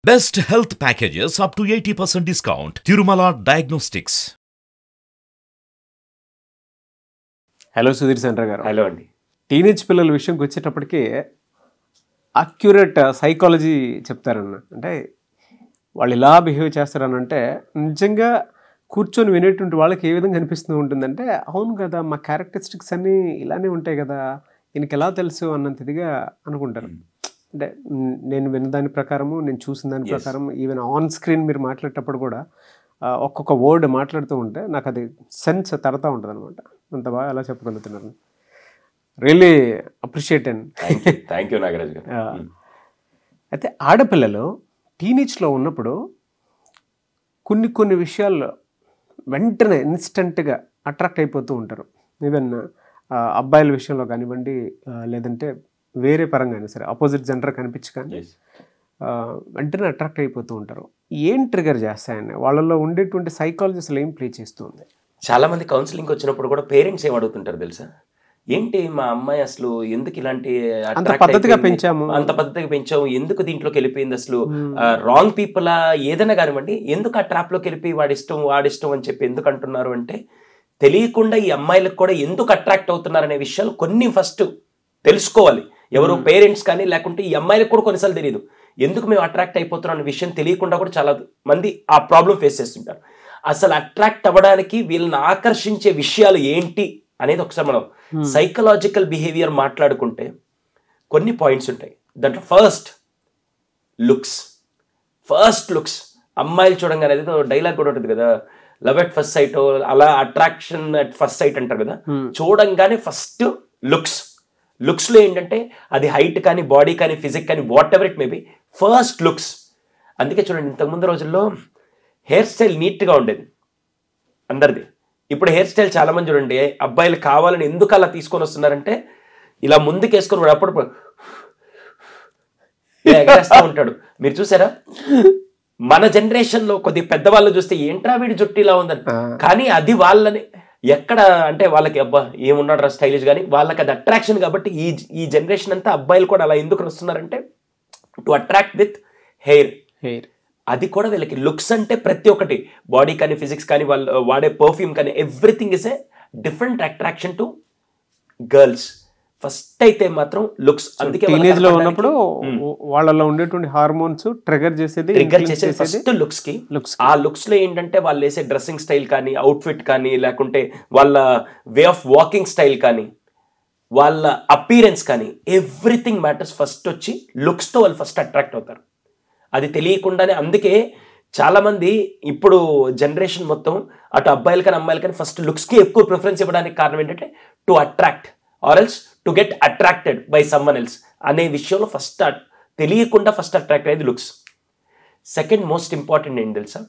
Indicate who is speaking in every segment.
Speaker 1: Best health packages up to 80% discount. Tirumala Diagnostics.
Speaker 2: Hello Sudheer Chandra garu
Speaker 3: hello అండి
Speaker 2: teenage పిల్లల విషయంకి వచ్చేటప్పటికి accurate psychology చెప్తారన్న అంటే వాళ్ళు ఇలా బిహేవ్ చేస్తారని అంటే నిజంగా కూర్చొని వినేటువంటి వాళ్ళకి ఏ విధంగా అనిపిస్తూ ఉంటుందంటే అవును కదా మా క్యారెక్టరిస్టిక్స్ అన్నీ ఇలానే ఉంటాయి కదా ఈయనకి ఎలా తెలుసు అన్నంత ఇదిగా అనుకుంటారు అంటే మ్, నేను విన్న దాని ప్రకారము నేను చూసిన దాని ప్రకారం ఈవెన్ ఆన్ స్క్రీన్ మీరు మాట్లాడేటప్పుడు కూడా ఆ, ఒక్కొక్క వర్డ్ మాట్లాడుతూ ఉంటే నాకు అది సెన్స్ తడతా ఉంటుంది అనమాట అంత బాగా ఎలా చెప్పగలుగుతున్నారు really appreciate and
Speaker 3: thank you thank you Nagaraj garu
Speaker 2: ఆ. అయితే ఆడపిల్లలు టీనేజ్లో ఉన్నప్పుడు కొన్ని కొన్ని విషయాల్లో వెంటనే ఇన్స్టెంట్గా అట్రాక్ట్ అయిపోతూ ఉంటారు ఈవెన్ అబ్బాయిల విషయంలో కానివ్వండి ఆ, లేదంటే వేరే పరంగా సరే ఆపోజిట్ జెండర్ కనిపించి కానీ
Speaker 3: Yes.
Speaker 2: ఆ, వెంటనే అట్రాక్ట్ అయిపోతూ ఉంటారు ఏం ట్రిగర్ చేస్తాయని వాళ్ళలో ఉండేటువంటి సైకాలజీ అసలు ఏం ప్లే చేస్తుంది
Speaker 3: చాలా మంది కౌన్సిలింగ్ వచ్చినప్పుడు కూడా పేరెంట్స్ ఏం అడుగుతుంటారు తెలుసా ఏంటి మా అమ్మాయి అసలు ఎందుకు ఇలాంటి attract
Speaker 2: పద్ధతిగా
Speaker 3: అయిపోయింది?
Speaker 2: పెంచాము.
Speaker 3: అంత పద్ధతిగా పెంచాము ఎందుకు దీంట్లోకి వెళ్ళిపోయింది అసలు రాంగ్ పీపుల్ ఏదైనా కానివ్వండి ఎందుకు ఆ ట్రాప్ లోకి వెళ్ళిపోయి వాడిష్టం వాడిష్టం అని చెప్పి ఎందుకు అంటున్నారు అంటే తెలియకుండా ఈ అమ్మాయిలకు కూడా ఎందుకు అట్రాక్ట్ అవుతున్నారు అనే విషయాలు కొన్ని ఫస్ట్ తెలుసుకోవాలి ఎవరు పేరెంట్స్ కానీ లేకుంటే ఈ అమ్మాయిలకు కూడా కొన్నిసార్లు తెలియదు ఎందుకు మేము అట్రాక్ట్ అయిపోతున్నాం అనే విషయం తెలియకుండా కూడా చాలా మంది ఆ ప్రాబ్లం ఫేస్ చేస్తుంటారు అసలు అట్రాక్ట్ అవ్వడానికి వీళ్ళని ఆకర్షించే విషయాలు ఏంటి అనేది ఒకసారి మనం సైకలాజికల్ బిహేవియర్ మాట్లాడుకుంటే కొన్ని పాయింట్స్ ఉంటాయి దాంట్లో ఫస్ట్ లుక్స్ ఫస్ట్ లుక్స్ అమ్మాయిలు చూడంగానే ఏదో డైలాగ్ కూడా ఉంటుంది కదా లవ్ ఎట్ ఫస్ట్ సైట్ అలా అట్రాక్షన్ అట్ ఫస్ట్ సైట్ అంటారు కదా చూడంగానే ఫస్ట్ లుక్స్ లుక్స్లో ఏంటంటే అది హైట్ కానీ బాడీ కానీ ఫిజిక్ కానీ whatever it maybe first looks అందుకే చూడండి ఇంతకుముందు రోజుల్లో హెయిర్ స్టైల్ నీట్గా ఉండేది అందరిది ఇప్పుడు హెయిర్ స్టైల్ చాలా మంది చూడండి అబ్బాయిలు కావాలని ఎందుకు అలా తీసుకొని వస్తున్నారంటే ఇలా ముందుకు వేసుకొని వాడు అప్పుడు ఇలా ఎగరేస్తూ ఉంటాడు మీరు చూసారా మన జనరేషన్ లో కొద్ది పెద్దవాళ్ళు చూస్తే ఏంట్రా వీడి జుట్టు ఇలా ఉందని కానీ అది వాళ్ళని ఎక్కడ అంటే వాళ్ళకి అబ్బా ఏమున్నాడు రా స్టైలిష్ కానీ వాళ్ళకి అది అట్రాక్షన్ కాబట్టి ఈ ఈ జనరేషన్ అంతా అబ్బాయిలు కూడా అలా ఎందుకు వస్తున్నారంటే to attract with hair
Speaker 2: hair
Speaker 3: అది కూడా వీళ్ళకి లుక్స్ అంటే ప్రతి ఒక్కటి బాడీ కానీ ఫిజిక్స్ కానీ వాళ్ళు వాడే పర్ఫ్యూమ్ కానీ everything is a different attraction to girls first అయితే మాత్రం లుక్స్ అందుకే
Speaker 2: టీనేజ్ లో ఉన్నప్పుడు వాళ్ళలో ఉండేటువంటి హార్మోన్స్ ట్రిగర్ చేసేది
Speaker 3: ట్రిగర్
Speaker 2: influence
Speaker 3: చేసేది ఫస్ట్ లుక్స్ కి
Speaker 2: లుక్స్
Speaker 3: ఆ లుక్స్ లో ఏంటంటే వాళ్ళు వేసే డ్రెస్సింగ్ స్టైల్ కానీ అవుట్ఫిట్ కానీ లేకుంటే వాళ్ళ వే ఆఫ్ వాకింగ్ స్టైల్ కానీ వాళ్ళ అపీరెన్స్ కానీ ఎవ్రీథింగ్ మ్యాటర్స్ ఫస్ట్ వచ్చి లుక్స్ తో వాళ్ళు ఫస్ట్ అట్రాక్ట్ అవుతారు అది తెలియకుండానే అందుకే చాలా మంది ఇప్పుడు జనరేషన్ మొత్తం అటు అబ్బాయిలు కానీ అమ్మాయిలు కానీ ఫస్ట్ లుక్స్ కి ఎక్కువ ప్రిఫరెన్స్ ఇవ్వడానికి కారణం ఏంటంటే to attract or else to get attracted by someone else అనే విషయంలో ఫస్ట్ తెలియకుండా ఫస్ట్ అట్రాక్ట్ అయ్యేది లుక్స్ సెకండ్ మోస్ట్ ఇంపార్టెంట్ ఏంటి తెలుసా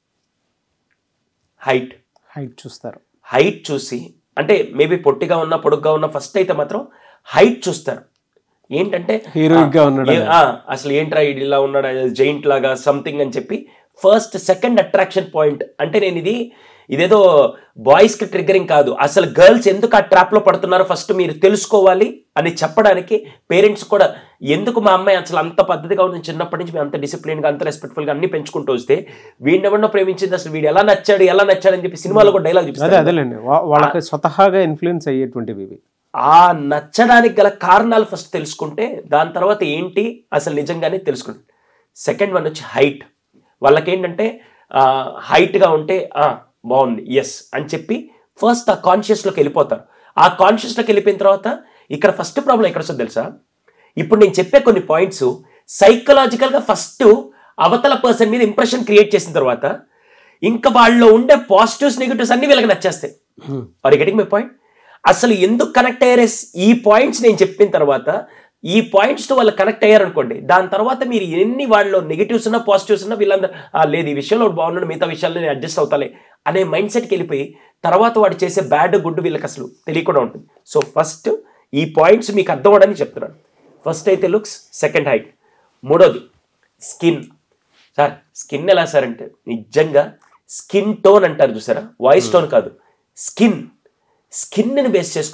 Speaker 3: హైట్
Speaker 2: హైట్ చూస్తారు
Speaker 3: హైట్ చూసి అంటే మేబీ పొట్టిగా ఉన్న పొడుగ్గా ఉన్న ఫస్ట్ అయితే మాత్రం హైట్ చూస్తారు ఏంటంటే
Speaker 2: Heroic గా ఉన్నాడా?
Speaker 3: ఏ- ఆ, అసలు ఏంట్రా ఈడు ఇలా ఉన్నాడు జైంట్ లాగా సంథింగ్ అని చెప్పి ఫస్ట్ సెకండ్ అట్రాక్షన్ పాయింట్ అంటే నేను ఇది ఇదేదో బాయ్స్ కి ట్రిగ్గరింగ్ కాదు అసలు గర్ల్స్ ఎందుకు ఆ ట్రాప్ లో పడుతున్నారో ఫస్ట్ మీరు తెలుసుకోవాలి అని చెప్పడానికి పేరెంట్స్ కూడా ఎందుకు మా అమ్మాయి అసలు అంత పద్ధతిగా ఉంది చిన్నప్పటి నుంచి మేము అంత డిసిప్లిన్ గా అంత రెస్పెక్ట్ఫుల్ గా అన్ని పెంచుకుంటూ వస్తే వీడిని ఎవరినో ప్రేమించింది అసలు వీడు ఎలా నచ్చాడు ఎలా నచ్చాడు అని చెప్పి సినిమాలో కూడా డైలాగ్
Speaker 2: అదే
Speaker 3: చూపిస్తారు
Speaker 2: అదేలేండి వా- వాళ్ళకి స్వతహాగా ఇన్ఫ్లుయెన్స్ అయ్యేటువంటివి ఇవి
Speaker 3: ఆ నచ్చడానికి గల కారణాలు ఫస్ట్ తెలుసుకుంటే దాని తర్వాత ఏంటి అసలు నిజంగానే తెలుసుకుంటే సెకండ్ వన్ వచ్చి హైట్ వాళ్ళకి ఏంటంటే హైట్గా ఉంటే ఆ, బాగుంది ఎస్ అని చెప్పి ఫస్ట్ ఆ కాన్షియస్లోకి వెళ్ళిపోతారు ఆ కాన్షియస్లోకి వెళ్ళిపోయిన తర్వాత ఇక్కడ ఫస్ట్ ప్రాబ్లం ఎక్కడ వస్తుందో తెలుసా ఇప్పుడు నేను చెప్పే కొన్ని పాయింట్స్ సైకలాజికల్గా ఫస్ట్ అవతల పర్సన్ మీద ఇంప్రెషన్ క్రియేట్ చేసిన తర్వాత ఇంకా వాళ్ళలో ఉండే పాజిటివ్స్ నెగిటివ్స్ అన్ని వీళ్ళకి నచ్చేస్తాయి ఆర్ గెటింగ్ మై పాయింట్ అసలు ఎందుకు కనెక్ట్ అయ్యారే ఈ పాయింట్స్ నేను చెప్పిన తర్వాత ఈ పాయింట్స్ తో వాళ్ళు కనెక్ట్ అయ్యారు అనుకోండి దాని తర్వాత మీరు ఎన్ని వాళ్ళలో నెగిటివ్స్ ఉన్నా పాజిటివ్స్ ఉన్నా వీళ్ళందరూ "ఆ, లేదు ఈ విషయంలో వాడు బాగున్నాడు మిగతా విషయాల్లో నేను అడ్జస్ట్ అవుతాలే అనే మైండ్ సెట్కి వెళ్ళిపోయి తర్వాత వాడు చేసే బ్యాడ్ గుడ్ వీళ్ళకి అసలు తెలియకుండా ఉంటుంది సో ఫస్ట్ ఈ పాయింట్స్ మీకు అర్థం అవడానికి చెప్తున్నాను ఫస్ట్ అయితే లుక్స్ సెకండ్ హైట్ మూడోది స్కిన్ సార్ స్కిన్ ఎలా సార్ అంటే నిజంగా స్కిన్ టోన్ అంటారు చూసారా వాయిస్ టోన్ కాదు స్కిన్ స్కిన్ని బేస్ చేసుకొని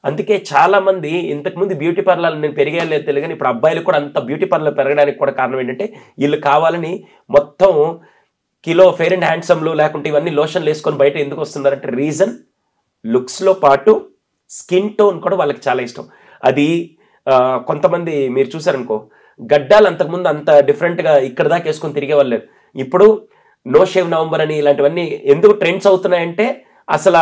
Speaker 3: అందుకే చాలా మంది ఇంతకు ముందు బ్యూటీ పార్లర్ నేను పెరిగే లేదు తెలియదు కానీ ఇప్పుడు అబ్బాయిలు కూడా అంత బ్యూటీ పార్లర్ పెరగడానికి కూడా కారణం ఏంటంటే వీళ్ళు కావాలని మొత్తం కిలో ఫెయిర్ అండ్ హ్యాండ్సమ్లు లేకుంటే ఇవన్నీ లోషన్లు వేసుకొని బయట ఎందుకు వస్తున్నారంటే రీజన్ లుక్స్లో పాటు స్కిన్ టోన్ కూడా వాళ్ళకి చాలా ఇష్టం అది ఆ, కొంతమంది మీరు చూసారనుకో గడ్డాలు అంతకుముందు అంత డిఫరెంట్గా ఇక్కడ దాకా వేసుకొని తిరిగే వాళ్ళు లేరు. ఇప్పుడు నో షేవ్ నవంబర్ అని ఇలాంటివన్నీ ఎందుకు ట్రెండ్స్ అవుతున్నాయంటే అసలు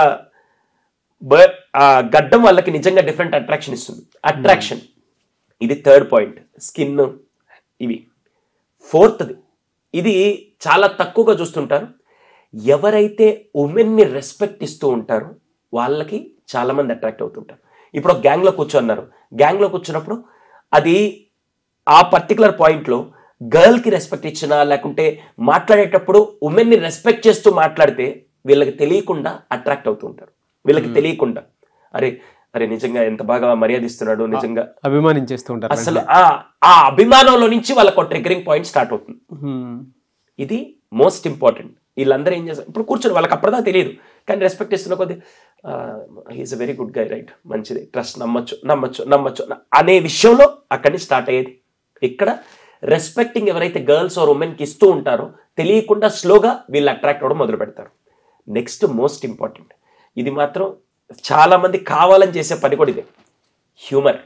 Speaker 3: బ- ఆ గడ్డం వాళ్ళకి నిజంగా డిఫరెంట్ అట్రాక్షన్ ఇస్తుంది అట్రాక్షన్ ఇది థర్డ్ పాయింట్ స్కిన్ ఇవి ఫోర్త్ది ఇది చాలా తక్కువగా చూస్తుంటారు ఎవరైతే ఉమెన్ని రెస్పెక్ట్ ఇస్తూ ఉంటారో వాళ్ళకి చాలా మంది అట్రాక్ట్ అవుతుంటారు ఇప్పుడు ఒక గ్యాంగ్లో కూర్చోన్నారు గ్యాంగ్లో కూర్చున్నప్పుడు అది ఆ పర్టికులర్ పాయింట్లో గర్ల్కి రెస్పెక్ట్ ఇచ్చినా లేకుంటే మాట్లాడేటప్పుడు ఉమెన్ని రెస్పెక్ట్ చేస్తూ మాట్లాడితే వీళ్ళకి తెలియకుండా అట్రాక్ట్ అవుతూ ఉంటారు వీళ్ళకి తెలియకుండా అరే అరే నిజంగా ఎంత బాగా మర్యాదిస్తున్నాడు నిజంగా
Speaker 2: అభిమానించేస్తూ ఉంటారు
Speaker 3: అసలు ఆ ఆ అభిమానంలో నుంచి వాళ్ళకు ట్రిగరింగ్ పాయింట్ స్టార్ట్ అవుతుంది
Speaker 2: హ్మ్.
Speaker 3: ఇది మోస్ట్ ఇంపార్టెంట్ వీళ్ళందరూ ఏం చేస్తారు ఇప్పుడు కూర్చొని వాళ్ళకి అప్పటిదా తెలియదు కానీ రెస్పెక్ట్ ఇస్తున్న కొద్ది he's a very good guy right మంచిది ట్రస్ట్ నమ్మొచ్చు నమ్మొచ్చు నమ్మొచ్చు అనే విషయంలో అక్కడి నుంచి స్టార్ట్ అయ్యేది ఇక్కడ రెస్పెక్టింగ్ ఎవరైతే గర్ల్స్ ఆర్ ఉమెన్కి ఇస్తూ ఉంటారో తెలియకుండా స్లోగా వీళ్ళు అట్రాక్ట్ అవ్వడం మొదలు పెడతారు నెక్స్ట్ మోస్ట్ ఇంపార్టెంట్ ఇది మాత్రం చాలా మంది కావాలని చేసే పని కూడా ఇదే హ్యూమర్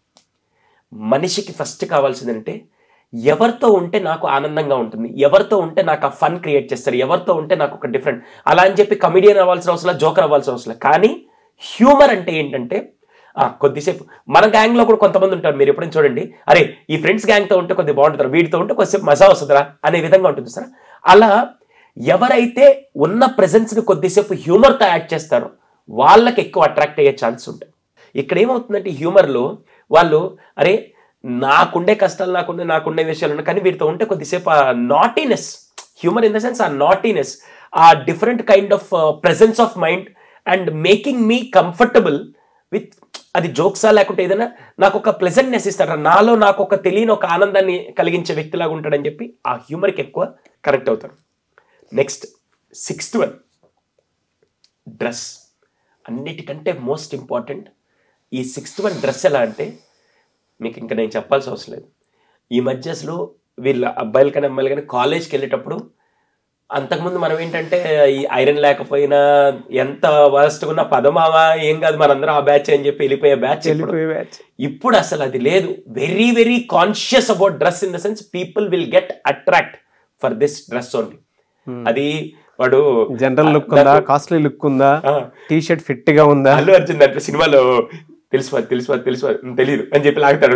Speaker 3: మనిషికి ఫస్ట్ కావాల్సిందంటే ఎవరితో ఉంటే నాకు ఆనందంగా ఉంటుంది ఎవరితో ఉంటే నాకు ఆ ఫన్ క్రియేట్ చేస్తారు ఎవరితో ఉంటే నాకు ఒక డిఫరెంట్ అలా అని చెప్పి కమిడియన్ అవ్వాల్సిన అవసరం లేదు, జోకర్ అవ్వాల్సిన అవసరం లేదు. కానీ హ్యూమర్ అంటే ఏంటంటే ఆ, కొద్దిసేపు మన గ్యాంగ్లో కూడా కొంతమంది ఉంటారు మీరు ఎప్పుడైనా చూడండి అరే ఈ ఫ్రెండ్స్ గ్యాంగ్తో ఉంటే కొద్దిగా బాగుంటుందా వీటితో ఉంటే కొద్దిసేపు మజా వస్తుందా అనే విధంగా ఉంటుంది సార్ అలా ఎవరైతే ఉన్న ప్రెజెన్స్ని కొద్దిసేపు హ్యూమర్తో యాడ్ చేస్తారో వాళ్ళకి ఎక్కువ అట్రాక్ట్ అయ్యే ఛాన్స్ ఉంటాయి ఇక్కడ ఏమవుతుందంటే హ్యూమర్లో వాళ్ళు అరే నాకుండే కష్టాలు నాకుండే నాకుండే విషయాలు ఉన్నాయి కానీ వీటితో ఉంటే కొద్దిసేపు ఆ naughtiness humour in the sense ఆ నాటీనెస్ ఆ different kind of presence of mind and making me comfortable with అది జోక్సా లేకుంటే ఏదైనా నాకు ఒక ప్లెజెంట్నెస్ ఇస్తాడు నాలో నాకు ఒక తెలియని ఒక ఆనందాన్ని కలిగించే వ్యక్తిలాగా ఉంటాడని చెప్పి ఆ హ్యూమర్కి ఎక్కువ కరెక్ట్ అవుతారు నెక్స్ట్ సిక్స్త్ వన్ డ్రెస్ అన్నిటికంటే మోస్ట్ ఇంపార్టెంట్ ఈ సిక్స్త్ వన్ డ్రెస్ ఎలా అంటే మీకు ఇంకా నేను చెప్పాల్సిన అవసరం లేదు ఈ మధ్య అసలు వీళ్ళ అబ్బాయిలు కానీ అమ్మాయిలు కానీ కాలేజ్కి వెళ్ళేటప్పుడు అంతకుముందు మనం ఏంటంటే ఈ ఐరన్ లేకపోయినా ఎంత వరస్ట్ ఉన్న పదమావా ఏం కాదు మనందరం ఆ బ్యాచ్ అని చెప్పి వెళ్ళిపోయే బ్యాచ్ ఇప్పుడు
Speaker 2: వెళ్ళిపోయే బ్యాచ్
Speaker 3: ఇప్పుడు అసలు అది లేదు very very conscious about dress in the sense people will get attract for this dress only అది వాడు
Speaker 2: జనరల్ లుక్ ఉందా కాస్ట్లీ లుక్ ఉందా
Speaker 3: ఆ,
Speaker 2: టీ షర్ట్ ఫిట్ గా ఉందా
Speaker 3: అల్లు అర్జున్ దాంట్లో సినిమాలో తెలుసు తెలుసు తెలుసు తెలియదు అని చెప్పి లాగుతాడు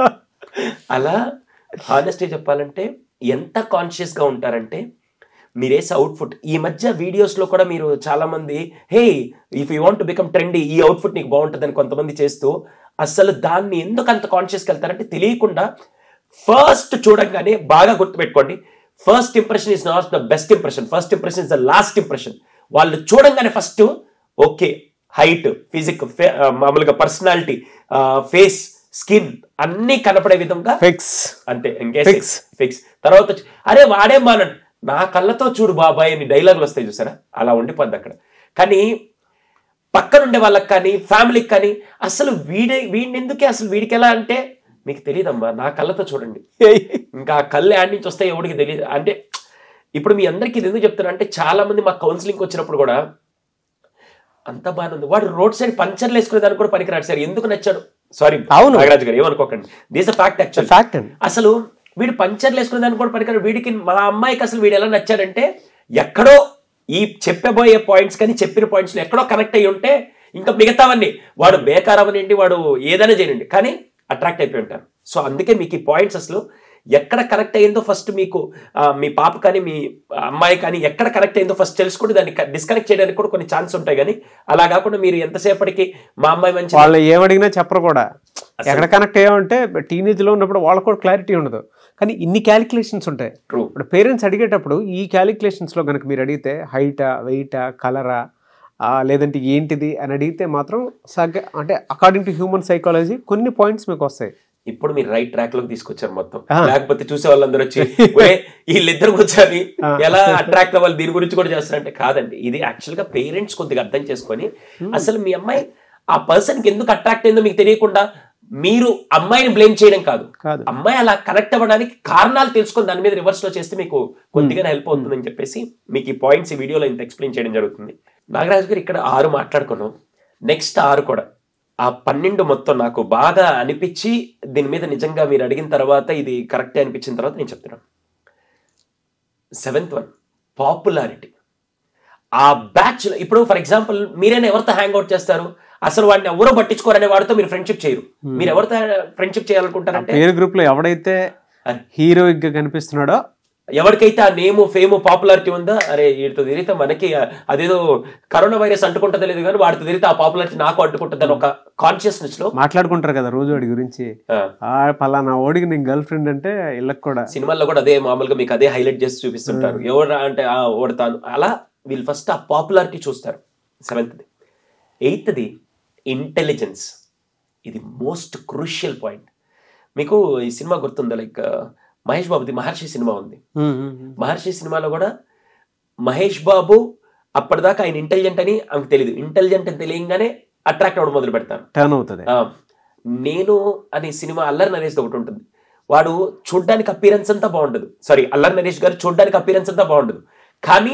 Speaker 3: అలా హానెస్టీ చెప్పాలంటే ఎంత కాన్షియస్ గా ఉంటారంటే మీరేసే అవుట్ఫుట్ ఈ మధ్య videos లో కూడా మీరు చాలా మంది hey if you want become trendy ఈ అవుట్ఫుట్ నీకు బాగుంటుందని కొంతమంది చేస్తూ అసలు దాన్ని ఎందుకు అంత కాన్షియస్కి వెళ్తారంటే తెలియకుండా ఫస్ట్ చూడంగానే బాగా గుర్తుపెట్టుకోండి first impression is not the best impression first impression is the last impression వాళ్ళు చూడంగానే ఫస్ట్ ఓకే హైట్ ఫిజిక్ మామూలుగా పర్సనాలిటీ ఫేస్ స్కిన్ అన్నీ కనపడే విధంగా
Speaker 2: ఫిక్స్
Speaker 3: అంతే ఇంకే
Speaker 2: Fix.
Speaker 3: ఫిక్స్ తర్వాత వచ్చి, అరే వాడే మానండి నా కళ్ళతో చూడు బాబాయ్ అని డైలాగులు వస్తాయి చూసారా అలా ఉండిపోద్ది అక్కడ కానీ పక్కనుండే వాళ్ళకి కానీ ఫ్యామిలీకి కానీ అసలు వీడే వీడిని ఎందుకే అసలు వీడికి ఎలా అంటే మీకు తెలియదమ్మా నా కళ్ళతో చూడండి ఇంకా ఆ కళ్ళు యాడ్ నుంచి వస్తాయి ఎవరికి తెలియదు అంటే ఇప్పుడు మీ అందరికీ ఇది ఎందుకు చెప్తున్నా అంటే చాలా మంది మా కౌన్సిలింగ్ వచ్చినప్పుడు కూడా అంత బాగానే ఉంది వాడు రోడ్ సైడ్ పంచర్లు వేసుకునే దానికి కూడా పనికిరాడు సార్ ఎందుకు నచ్చాడు సారీ
Speaker 2: అవును.
Speaker 3: నాగరాజు గారు ఏమనుకోకండి దిస్ ఫ్యాక్ట్ యాక్చువల్
Speaker 2: ఫ్యాక్ట్ అండి
Speaker 3: అసలు వీడు పంచర్లు వేసుకునే దానికి కూడా పనికిరాడు వీడికి మా అమ్మాయికి అసలు వీడు ఎలా నచ్చాడంటే ఎక్కడో ఈ చెప్పబోయే పాయింట్స్ కానీ చెప్పిన పాయింట్స్ ఎక్కడో కనెక్ట్ అయ్యి ఉంటే ఇంకా మిగతావన్నీ వాడు బేకారవనండి వాడు ఏదైనా చేయనండి కానీ అట్రాక్ట్ అయిపోయి ఉంటారు సో అందుకే మీకు ఈ పాయింట్స్ అసలు ఎక్కడ కనెక్ట్ అయ్యిందో ఫస్ట్ మీకు ఆ, మీ పాప కానీ మీ అమ్మాయి కానీ ఎక్కడ కనెక్ట్ అయిందో ఫస్ట్ తెలుసుకుంటే దాన్ని డిస్కనెక్ట్ చేయడానికి కూడా కొన్ని ఛాన్స్ ఉంటాయి కానీ అలా కాకుండా మీరు ఎంతసేపటికి మా అమ్మాయి మంచి
Speaker 2: వాళ్ళు ఏమడిగినా చెప్పరు కూడా ఎక్కడ కనెక్ట్ అయ్యామంటే టీనేజ్ లో ఉన్నప్పుడు వాళ్ళకు కూడా క్లారిటీ ఉండదు కానీ ఇన్ని క్యాలిక్యులేషన్స్ ఉంటాయి
Speaker 3: ట్రూ
Speaker 2: ఇప్పుడు పేరెంట్స్ అడిగేటప్పుడు ఈ క్యాలిక్యులేషన్స్ లో కనుక మీరు అడిగితే హైటా వెయిటా కలరా లేదంటే ఏంటిది అని అడిగితే మాత్రం సగ అంటే అకార్డింగ్ టు హ్యూమన్ సైకాలజీ కొన్ని పాయింట్స్ మీకు వస్తాయి
Speaker 3: ఇప్పుడు మీరు రైట్ ట్రాక్ లోకి తీసుకొచ్చారు మొత్తం
Speaker 2: ఆ.
Speaker 3: లేకపోతే చూసే వాళ్ళందరూ వచ్చి "ఒరే, వీళ్ళిద్దరు కూర్చొని ఎలా అట్రాక్ట్ అవ్వాలి దీని గురించి కూడా చేస్తారంటే కాదండి ఇది యాక్చువల్ గా పేరెంట్స్ కొద్దిగా అర్థం చేసుకొని అసలు మీ అమ్మాయి ఆ పర్సన్కి ఎందుకు అట్రాక్ట్ అయిందో మీకు తెలియకుండా మీరు అమ్మాయిని బ్లేమ్ చేయడం కాదు
Speaker 2: కాదు
Speaker 3: అమ్మాయి అలా కనెక్ట్ అవ్వడానికి కారణాలు తెలుసుకొని దాని మీద రివర్స్ లో చేస్తే మీకు కొద్దిగా హెల్ప్ అవుతుందని చెప్పేసి మీకు ఈ పాయింట్స్ ఈ వీడియోలో ఇంత ఎక్స్ప్లెయిన్ చేయడం జరుగుతుంది నాగరాజు గారు ఇక్కడ ఆరు మాట్లాడుకున్నాం నెక్స్ట్ ఆరు కూడా ఆ పన్నెండు మొత్తం నాకు బాగా అనిపించి దీని మీద నిజంగా మీరు అడిగిన తర్వాత ఇది కరెక్టే అనిపించిన తర్వాత నేను చెప్తున్నాను సెవెంత్ వన్ పాపులారిటీ ఆ బ్యాచ్ ఇప్పుడు ఫర్ ఎగ్జాంపుల్ మీరైనా ఎవరితో హ్యాంగ్ అవుట్ చేస్తారు అసలు వాడిని ఎవరో పట్టించుకోరనే వాడితో మీరు ఫ్రెండ్షిప్ చేయరు మీరు ఎవరితో ఫ్రెండ్షిప్ చేయాలనుకుంటారంటే
Speaker 2: పేరు గ్రూప్ లో ఎవడైతే
Speaker 3: అరే,
Speaker 2: హీరోయిక్ గా కనిపిస్తున్నాడో
Speaker 3: ఎవరికైతే ఆ నేమ్ ఫేమ్ పాపులారిటీ ఉందో అరే వీటితో తిరిగితే మనకి అదేదో కరోనా వైరస్ అంటుకుంటుందో లేదు కానీ వాడితో తిరిగితే ఆ పాపులారిటీ నాకు అంటుకుంటుంది అని ఒక కాన్షియస్నెస్ లో
Speaker 2: మాట్లాడుకుంటారు కదా రోజు వాడి గురించి
Speaker 3: ఆ,
Speaker 2: ఆ పలానా ఓడికి నీకు గర్ల్ ఫ్రెండ్ అంటే ఇళ్ళకి కూడా
Speaker 3: సినిమాల్లో కూడా అదే మామూలుగా మీకు అదే హైలైట్ చేసి చూపిస్తుంటారు ఎవరు అంటే ఆ ఓడతాను అలా వీళ్ళు ఫస్ట్ ఆ పాపులారిటీ చూస్తారు సెవెంత్ది ఎయిత్ది ఇంటెలిజెన్స్ ఇది మోస్ట్ క్రూషియల్ పాయింట్ మీకు ఈ సినిమా గుర్తుందా లైక్ మహేష్ బాబుది మహర్షి సినిమా ఉంది
Speaker 2: ఉమ్, ఉమ్, ఉమ్.
Speaker 3: మహర్షి సినిమాలో కూడా మహేష్ బాబు అప్పటిదాకా ఆయన ఇంటెలిజెంట్ అని ఆమెకు తెలియదు ఇంటెలిజెంట్ అని తెలియగానే అట్రాక్ట్ అవ్వడం మొదలు పెడతాను
Speaker 2: టర్న్ అవుతుంది
Speaker 3: ఆ, నేను అనే సినిమా అల్లరి నరేష్ ఒకటి ఉంటుంది వాడు చూడ్డానికి అపీరెన్స్ అంతా బాగుండదు సారీ అల్లరి నరేష్ గారు చూడ్డానికి అపీరెన్స్ అంతా బాగుండదు కానీ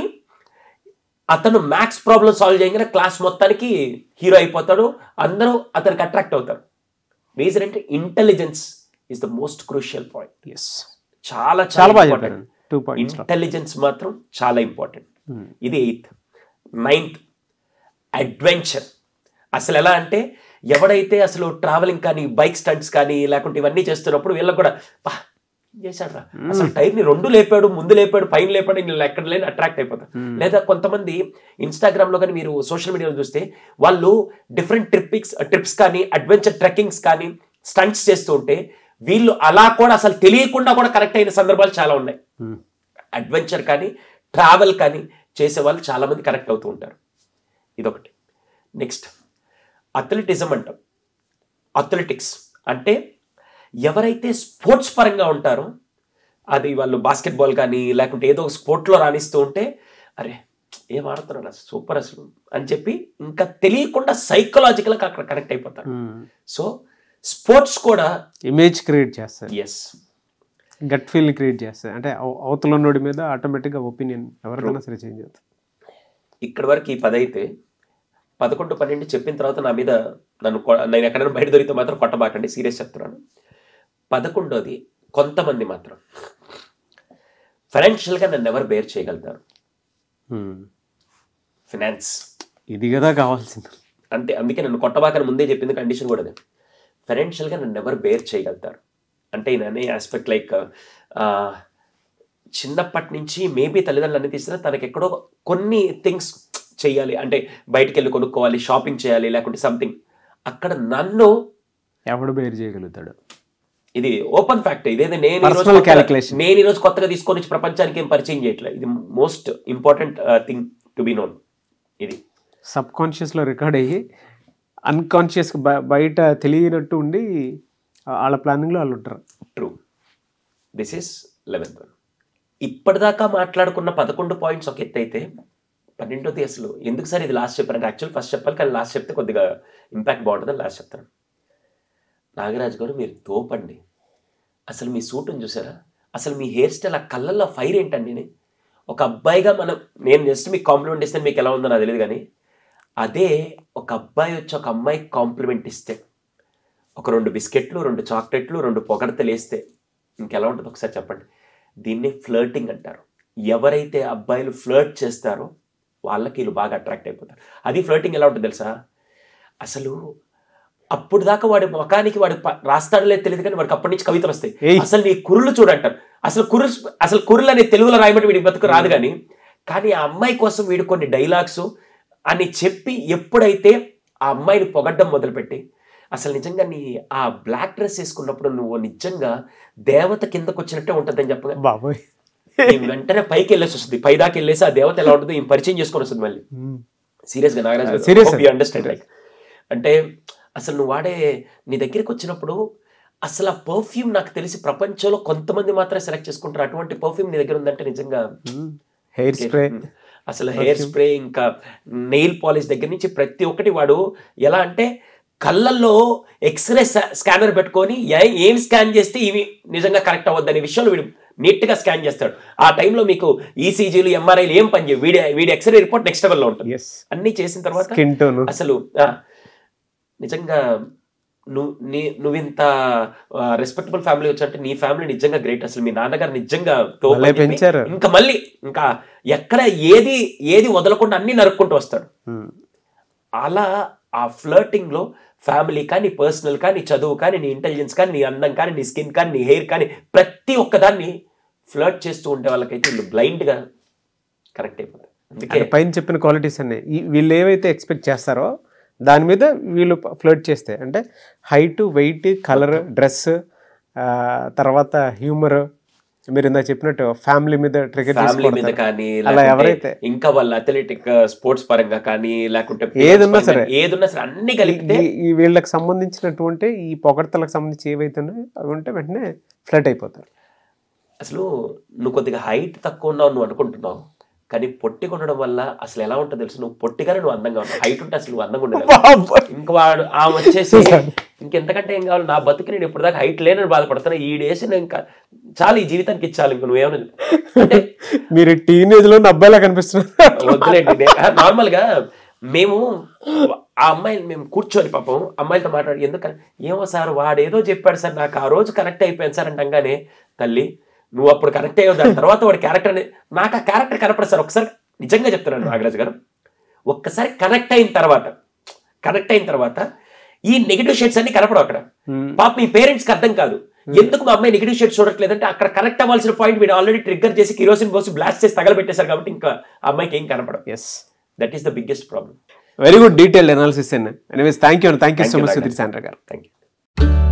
Speaker 3: అతను మ్యాథ్స్ ప్రాబ్లం సాల్వ్ చేయగానే క్లాస్ మొత్తానికి హీరో అయిపోతాడు అందరూ అతనికి అట్రాక్ట్ అవుతారు రీజన్ అంటే intelligence is the most crucial point
Speaker 2: yes
Speaker 3: చాలా
Speaker 2: చాలా బాగా
Speaker 3: important.
Speaker 2: చెప్పారు టూ పాయింట్స్
Speaker 3: ఇంటెలిజెన్స్ మాత్రం చాలా ఇంపార్టెంట్ ఇది ఎయిత్ నైన్త్ అడ్వెంచర్ అసలు ఎలా అంటే ఎవడైతే అసలు ట్రావెలింగ్ కానీ బైక్ స్టంట్స్ కానీ లేకుంటే ఇవన్నీ చేస్తున్నప్పుడు వీళ్ళకి కూడా "పా, ఏం చేశాడ్రా అసలు టైర్ ని రెండు లేపాడు ముందు లేపాడు పైన లేపాడు వీళ్ళు ఎక్కడ లేని అట్రాక్ట్ అయిపోతారు లేదా కొంతమంది ఇన్స్టాగ్రామ్ లో కానీ మీరు సోషల్ మీడియాలో చూస్తే వాళ్ళు డిఫరెంట్ ట్రిప్స్ ట్రిప్స్ కానీ అడ్వెంచర్ ట్రెక్కింగ్స్ కానీ స్టంట్స్ చేస్తూ ఉంటే వీళ్ళు అలా కూడా అసలు తెలియకుండా కూడా కరెక్ట్ అయిన సందర్భాలు చాలా ఉన్నాయి అడ్వెంచర్ కానీ ట్రావెల్ కానీ చేసే వాళ్ళు చాలా మంది కనెక్ట్ అవుతూ ఉంటారు ఇదొకటి నెక్స్ట్ అథ్లెటిజం అంటాం అథ్లెటిక్స్ అంటే ఎవరైతే స్పోర్ట్స్ పరంగా ఉంటారో అది వాళ్ళు బాస్కెట్బాల్ కానీ లేకుంటే ఏదో ఒక స్పోర్ట్లో రాణిస్తూ ఉంటే అరే ఏం ఆడుతున్నాడు అసలు సూపర్ అసలు అని చెప్పి ఇంకా తెలియకుండా సైకలాజికల్గా అక్కడ కనెక్ట్ అయిపోతారు సో స్పోర్ట్స్ కూడా
Speaker 2: ఇమేజ్ క్రియేట్ చేస్తారు
Speaker 3: ఎస్
Speaker 2: గట్ ఫీల్ క్రియేట్ చేస్తారు అంటే అవ- అవతల ఉన్నోడి మీద ఆటోమేటిక్గా ఒపీనియన్ ఎవరికైనా సరే చేంజ్ అవుతుంది
Speaker 3: ఇక్కడి వరకు ఈ పది అయితే పదకొండు పన్నెండు చెప్పిన తర్వాత నా మీద నన్ను కొ- నేను ఎక్కడైనా బయట దొరికితే మాత్రం కొట్టబాకండి సీరియస్ చెప్తున్నాను పదకొండోది కొంతమంది మాత్రం ఫైనాన్షియల్గా నన్ను ఎవరు బేర్ చేయగలుగుతారు
Speaker 2: Hmm.
Speaker 3: ఫినాన్స్
Speaker 2: ఇది కదా కావాల్సింది
Speaker 3: అంటే అందుకే నన్ను కొట్టబాకని ముందే చెప్పింది కండిషన్ కూడా అదే ఫైనాన్షియల్గా నన్ను ఎవరు బేర్ చేయగలుగుతారు అంటే నేను అనే ఆస్పెక్ట్ లైక్ చిన్నప్పటి నుంచి మేబీ తల్లిదండ్రులు అన్ని తీసినా తనకి ఎక్కడో కొన్ని థింగ్స్ చేయాలి అంటే బయటికి వెళ్ళి కొనుక్కోవాలి షాపింగ్ చేయాలి లేకుంటే సంథింగ్ అక్కడ నన్ను
Speaker 2: ఎవడు బేర్ చేయగలుగుతాడు
Speaker 3: ఇది ఓపెన్ ఫ్యాక్ట్ ఇదేదో నేను ఈ రోజు
Speaker 2: Personal
Speaker 3: కొత్తగా-
Speaker 2: calculation.
Speaker 3: నేను ఈ రోజు కొత్తగా తీసుకొని వచ్చి ప్రపంచానికి ఏం పరిచయం చేయట్లేదు ఇది most important thing to be known ఇది
Speaker 2: సబ్ కాన్షియస్లో రికార్డ్ అయ్యి అన్కాన్షియస్ బయట తెలియనట్టు ఉండి వాళ్ళ ప్లానింగ్లో వాళ్ళు ఉంటారు
Speaker 3: true this is eleventh one ఇప్పటిదాకా మాట్లాడుకున్న పదకొండు పాయింట్స్ ఒక ఎత్తు అయితే పన్నెండోది అసలు ఎందుకు సార్ ఇది లాస్ట్ చెప్పారంటే యాక్చువల్ ఫస్ట్ చెప్పాలి కానీ లాస్ట్ చెప్తే కొద్దిగా ఇంపాక్ట్ బాగుంటుందని లాస్ట్ చెప్తాను నాగరాజ్ గారు మీరు తోపండి అసలు మీ సూట్ని చూసారా అసలు మీ హెయిర్ స్టైల్ ఆ కళ్ళల్లో ఫైర్ ఏంటండి నేను ఒక అబ్బాయిగా మనం నేను జస్ట్ మీకు కాంప్లిమెంట్ ఇస్తే మీకు ఎలా ఉందో నాకు తెలియదు కానీ అదే ఒక అబ్బాయి వచ్చి ఒక అమ్మాయికి కాంప్లిమెంట్ ఇస్తే ఒక రెండు బిస్కెట్లు రెండు చాక్లెట్లు రెండు పొగడతలు వేస్తే ఇంకెలా ఉంటుంది ఒకసారి చెప్పండి దీన్ని ఫ్లర్టింగ్ అంటారు ఎవరైతే అబ్బాయిలు ఫ్లర్ట్ చేస్తారో వాళ్ళకి వీళ్ళు బాగా అట్రాక్ట్ అయిపోతారు అది ఫ్లర్టింగ్ ఎలా ఉంటుంది తెలుసా అసలు అప్పుడు దాకా వాడి ముఖానికి వాడు ప- రాస్తాడో లేదు తెలియదు కానీ వాడికి అప్పటి నుంచి కవితలు వస్తాయి
Speaker 2: ఏయ్.
Speaker 3: అసలు నీ కురులు చూడంటారు అసలు కురు అసలు కురులు అనే తెలుగులో రాయమంటే వీడికి బతుకు రాదు కానీ కానీ ఆ అమ్మాయి కోసం వీడు కొన్ని డైలాగ్స్ అని చెప్పి ఎప్పుడైతే ఆ అమ్మాయిని పొగడ్డం మొదలుపెట్టి అసలు నిజంగా నీ ఆ బ్లాక్ డ్రెస్ వేసుకున్నప్పుడు నువ్వు నిజంగా దేవత కిందకు వచ్చినట్టే ఉంటుందని చెప్పగా
Speaker 2: బాబోయ్
Speaker 3: నీ వెంటనే పైకి వెళ్ళేసి వస్తుంది పై దాకా వెళ్ళేసి ఆ దేవత ఎలా ఉంటుందో ఈమె పరిచయం చేసుకొని వస్తుంది మళ్ళీ సీరియస్ గా Nagaraj
Speaker 2: Serious.
Speaker 3: You understand like అంటే అసలు నువ్వు వాడే నీ దగ్గరికి వచ్చినప్పుడు అసలు ఆ పర్ఫ్యూమ్ నాకు తెలిసి ప్రపంచంలో కొంతమంది మాత్రమే సెలెక్ట్ చేసుకుంటారు అటువంటి పర్ఫ్యూమ్ నీ దగ్గర ఉందంటే నిజంగా
Speaker 2: హెయిర్ స్ప్రే
Speaker 3: అసలు హెయిర్ స్ప్రే ఇంకా నెయిల్ పాలిష్ దగ్గర నుంచి ప్రతి ఒక్కటి వాడు ఎలా అంటే కళ్ళల్లో ఎక్స్రే స్కానర్ పెట్టుకొని ఏ- ఏం స్కాన్ చేస్తే ఇవి నిజంగా కరెక్ట్ అవ్వద్దనే విషయంలో వీడు నీట్ గా స్కాన్ చేస్తాడు ఆ టైంలో మీకు ఈసీజీలు ఎంఆర్ఐలు ఏం పని చేయవు వీడి వీడి ఎక్స్రే రిపోర్ట్ నెక్స్ట్ లెవెల్లో ఉంటుంది
Speaker 2: ఎస్
Speaker 3: అన్ని చేసిన తర్వాత
Speaker 2: స్కిన్ టోన్
Speaker 3: అసలు ఆ, నిజంగా నువ్వు నీ నువ్వింత రెస్పెక్టబుల్ ఫ్యామిలీ వచ్చంటే నీ ఫ్యామిలీ నిజంగా గ్రేట్ అసలు మీ నాన్నగారు నిజంగా top
Speaker 2: భలే
Speaker 3: అని చెప్పి
Speaker 2: పెంచారు.
Speaker 3: ఇంకా మళ్ళీ ఇంకా ఎక్కడ ఏది ఏది వదలకుండా అన్ని నరుక్కుంటూ వస్తాడు అలా ఆ ఫ్లర్టింగ్ లో ఫ్యామిలీ కానీ పర్సనల్ కానీ చదువు కానీ నీ ఇంటెలిజెన్స్ కానీ నీ అందం కానీ నీ స్కిన్ కానీ నీ హెయిర్ కానీ ప్రతి ఒక్కదాన్ని ఫ్లర్ట్ చేస్తూ ఉండే వాళ్ళకైతే వీళ్ళు బ్లైండ్ గా కరెక్ట్ అయిపోతుంది అందుకే
Speaker 2: అంటే పైన చెప్పిన క్వాలిటీస్ అన్ని ఈ- వీళ్ళు ఏవైతే ఎక్స్పెక్ట్ చేస్తారో దాని మీద వీళ్ళు ఫ్లర్ట్ చేస్తే అంటే హైట్ వెయిట్ కలర్ డ్రెస్ తర్వాత హ్యూమర్ మీరు ఇందా చెప్పినట్టు ఫ్యామిలీ మీద ట్రిగర్
Speaker 3: ఫ్యామిలీ మీద కానీ
Speaker 2: అలా
Speaker 3: లేకుంటే
Speaker 2: ఎవరైతే
Speaker 3: ఇంకా వాళ్ళ అథ్లెటిక్ స్పోర్ట్స్ పరంగా కానీ లేకుంటే
Speaker 2: ఏదున్నా
Speaker 3: players
Speaker 2: సరే.
Speaker 3: పరంగా, ఏదున్నా సరే అన్ని కలిపితే
Speaker 2: ఈ- ఈ వీళ్ళకి సంబంధించినటువంటి ఈ పొగడ్తలకు సంబంధించి ఏవైతే ఉన్నాయో అవి ఉంటే వెంటనే ఫ్లట్ అయిపోతారు
Speaker 3: అసలు నువ్వు కొద్దిగా హైట్ తక్కువ ఉన్నావు నువ్వు అనుకుంటున్నావు కానీ పొట్టి కొనడం వల్ల అసలు ఎలా ఉంటుందో తెలుసు నువ్వు పొట్టిగానే నువ్వు అందంగా ఉన్నావు హైట్ ఉంటే అసలు నువ్వు అందంగా ఉండలేదు ఇంక వాడు ఆమె వచ్చేసి ఇంకెంతకంటే ఏం కావాలి నా బతుకు నేను ఇప్పుడు దాకా హైట్ లేనని బాధపడుతున్నా ఈ డేస్ నేను ఇంకా చాలా ఈ జీవితానికి ఇచ్చాలి ఇంక నువ్వేమన్నా అంటే
Speaker 2: మీరు టీనేజ్ లో అబ్బాయిలా కనిపిస్తున్నారు
Speaker 3: వద్దులేండి నార్మల్ గా మేము ఆ అమ్మాయిని మేము కూర్చొని పాపం అమ్మాయిలతో మాట్లాడి ఎందుకని ఏమో సార్ వాడు ఏదో చెప్పాడు సార్ నాకు ఆ రోజు కనెక్ట్ అయిపోయాను సార్ అంటంగానే తల్లి నువ్వు అప్పుడు కనెక్ట్ అయ్యావు దాని తర్వాత వాడి క్యారెక్టర్ అనేది నాకు ఆ క్యారెక్టర్ కనపడదు సార్ ఒకసారి నిజంగా చెప్తున్నాను నాగరాజు గారు ఒక్కసారి కనెక్ట్ అయిన తర్వాత కనెక్ట్ అయిన తర్వాత ఈ నెగిటివ్ షేడ్స్ అన్ని కనపడవు అక్కడ పాప మీ పేరెంట్స్ కి అర్థం కాదు ఎందుకు మా అమ్మాయి నెగిటివ్ షేడ్స్ చూడట్లేదంటే అక్కడ కనెక్ట్ అవ్వాల్సిన పాయింట్ వీడు ఆల్రెడీ ట్రిగ్గర్ చేసి కిరోసిన్ పోసి బ్లాస్ట్ చేసి తగలబెట్టేశారు కాబట్టి ఇంకా ఆ అమ్మాయికి ఏం కనపడదు
Speaker 2: yes
Speaker 3: that is the biggest problem
Speaker 2: very good detail analysis అండి anyways thank you thank you
Speaker 3: Thank
Speaker 2: so
Speaker 3: you,
Speaker 2: much
Speaker 3: Nagaraj.
Speaker 2: Sudheer Sandra garu
Speaker 3: thank you